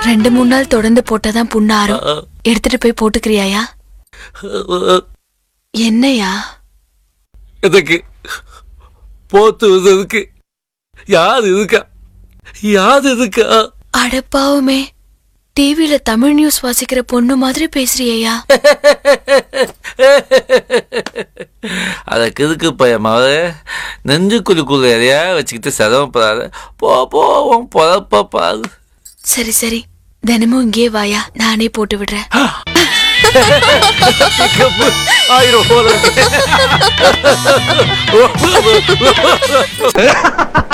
ரெண்டு மூணு நாள் தொடர்ந்து போட்டாதான் புண்ணாரும் எடுத்துட்டு போய் போட்டுக்கிறியாயா என்னையா எதுக்கு போத்து எதுக்கு யாது இதுக்கா யாது இதுக்கா அடப்பாவுமே டிவில தமிழ் நியூஸ் வாசிக்கிற பொண்ணு மாதிரி பேசுறியா அதுக்கு எதுக்கு பயமாவ நெஞ்சுக்குள்ளுக்குள்ள எதையா வச்சுக்கிட்டு சிரமப்படாத போ போ உன் பொழப்ப பாரு சரி சரி தினமும் இங்கே வாயா நானே போட்டு விடுறேன் ஆயிரம் போல இருக்கு.